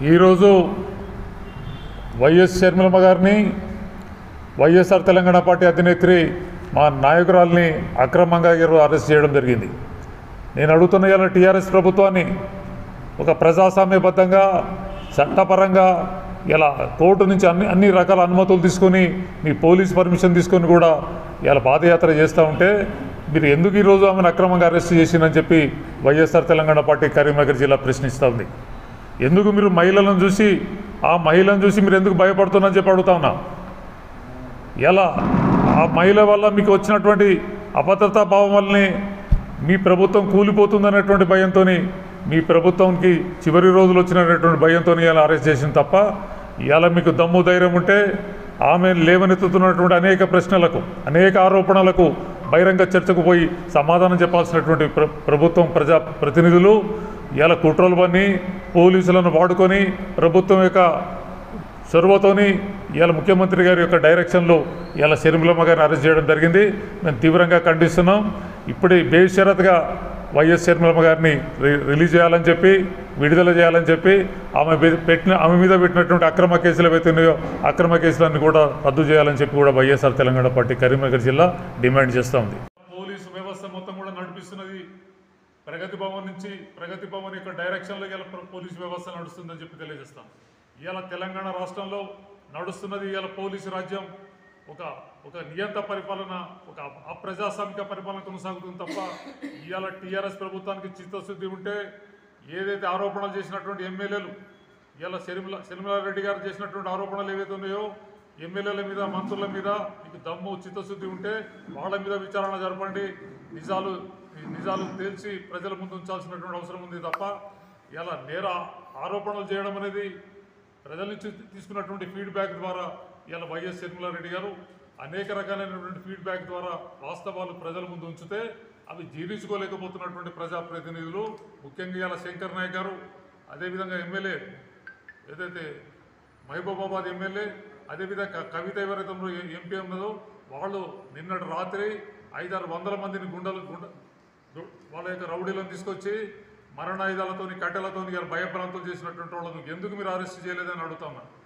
ఈరోజు వైఎస్ షర్మిలమ్మ గారిని వైఎస్ఆర్ తెలంగాణ పార్టీ అధినేత్రి మా నాయకురాల్ని అక్రమంగా ఈరోజు అరెస్ట్ చేయడం జరిగింది నేను అడుగుతున్న ఇలా టీఆర్ఎస్ ప్రభుత్వాన్ని ఒక ప్రజాస్వామ్యబద్ధంగా చట్టపరంగా ఇలా కోర్టు నుంచి అన్ని అన్ని రకాల అనుమతులు తీసుకొని మీ పోలీస్ పర్మిషన్ తీసుకొని కూడా ఇలా పాదయాత్ర చేస్తూ ఉంటే మీరు ఎందుకు ఈరోజు ఆమెను అక్రమంగా అరెస్ట్ చేసిందని చెప్పి వైఎస్ఆర్ తెలంగాణ పార్టీ కరీంనగర్ జిల్లా ప్రశ్నిస్తూ ఉంది ఎందుకు మీరు మహిళలను చూసి ఆ మహిళను చూసి మీరు ఎందుకు భయపడుతున్నారని చెప్పి అడుగుతా ఉన్నా ఎలా ఆ మహిళ వల్ల మీకు వచ్చినటువంటి అభద్రతా భావం వల్లనే మీ ప్రభుత్వం కూలిపోతుందనేటువంటి భయంతో మీ ప్రభుత్వంకి చివరి రోజులు వచ్చినటువంటి భయంతో ఇలా అరెస్ట్ చేసింది తప్ప ఇవాళ మీకు దమ్ము ధైర్యం ఉంటే ఆమె లేవనెత్తుతున్నటువంటి అనేక ప్రశ్నలకు అనేక ఆరోపణలకు బహిరంగ చర్చకు పోయి సమాధానం చెప్పాల్సినటువంటి ప్ర ప్రభుత్వం ప్రజా ప్రతినిధులు ఇలా కుట్రలు పన్ని పోలీసులను వాడుకొని ప్రభుత్వం యొక్క చొరవతోని ఇవాళ ముఖ్యమంత్రి గారి యొక్క డైరెక్షన్లో ఇవాళ షర్మిలమ్మ గారిని అరెస్ట్ చేయడం జరిగింది మేము తీవ్రంగా ఖండిస్తున్నాం ఇప్పుడే బేషరత్గా వైఎస్ షర్మిలమ్మ గారిని రి- రిలీజ్ చేయాలని చెప్పి విడుదల చేయాలని చెప్పి ఆమె మీద పెట్టిన ఆమె మీద పెట్టినటువంటి అక్రమ కేసులు ఏవైతే ఉన్నాయో అక్రమ కేసులన్నీ కూడా రద్దు చేయాలని చెప్పి కూడా వైఎస్ఆర్ తెలంగాణ పార్టీ కరీంనగర్ జిల్లా డిమాండ్ చేస్తూ ఉంది పోలీసు వ్యవస్థ మొత్తం కూడా నడిపిస్తున్నది ప్రగతి భవన్ నుంచి ప్రగతి భవన్ యొక్క డైరెక్షన్లో ఇలా పోలీసు వ్యవస్థ నడుస్తుందని చెప్పి తెలియజేస్తాం ఇవాళ తెలంగాణ రాష్ట్రంలో నడుస్తున్నది ఇవాళ పోలీసు రాజ్యం ఒక ఒక నియంత పరిపాలన ఒక అప్రజాస్వామిక పరిపాలన కొనసాగుతుంది తప్ప ఇవాళ టీఆర్ఎస్ ప్రభుత్వానికి చిత్తశుద్ధి ఉంటే ఏదైతే ఆరోపణలు చేసినటువంటి ఎమ్మెల్యేలు ఇవాళ శర్మిల శర్మిలారెడ్డి గారు చేసినటువంటి ఆరోపణలు ఏవైతే ఉన్నాయో ఎమ్మెల్యేల మీద మంత్రుల మీద మీకు దమ్ము చిత్తశుద్ధి ఉంటే వాళ్ళ మీద విచారణ జరపండి నిజాలు ఈ నిజాలు తేల్చి ప్రజల ముందు ఉంచాల్సినటువంటి అవసరం ఉంది తప్ప ఇలా నేర ఆరోపణలు చేయడం అనేది ప్రజల నుంచి తీసుకున్నటువంటి ఫీడ్బ్యాక్ ద్వారా ఇలా వైఎస్ షర్మిలారెడ్డి గారు అనేక రకాలైనటువంటి ఫీడ్బ్యాక్ ద్వారా వాస్తవాలు ప్రజల ముందు ఉంచితే అవి జీర్ణించుకోలేకపోతున్నటువంటి ప్రజాప్రతినిధులు ముఖ్యంగా ఇలా శంకర్ నాయక్ గారు అదేవిధంగా ఎమ్మెల్యే ఏదైతే మహబూబాబాద్ ఎమ్మెల్యే అదేవిధంగా కవిత ఎవరైతే ఉన్నారో ఏ- ఎంపీ ఉన్నదో వాళ్ళు నిన్నటి రాత్రి ఐదారు వందల మందిని గుండెలు గుండె దు- వాళ్ళ యొక్క రౌడీలను తీసుకొచ్చి మరణాయుధాలతోని కట్టెలతోని ఇలా భయభ్రాంతులు చేసినటువంటి వాళ్ళను ఎందుకు మీరు అరెస్ట్ చేయలేదని అడుగుతా ఉన్నా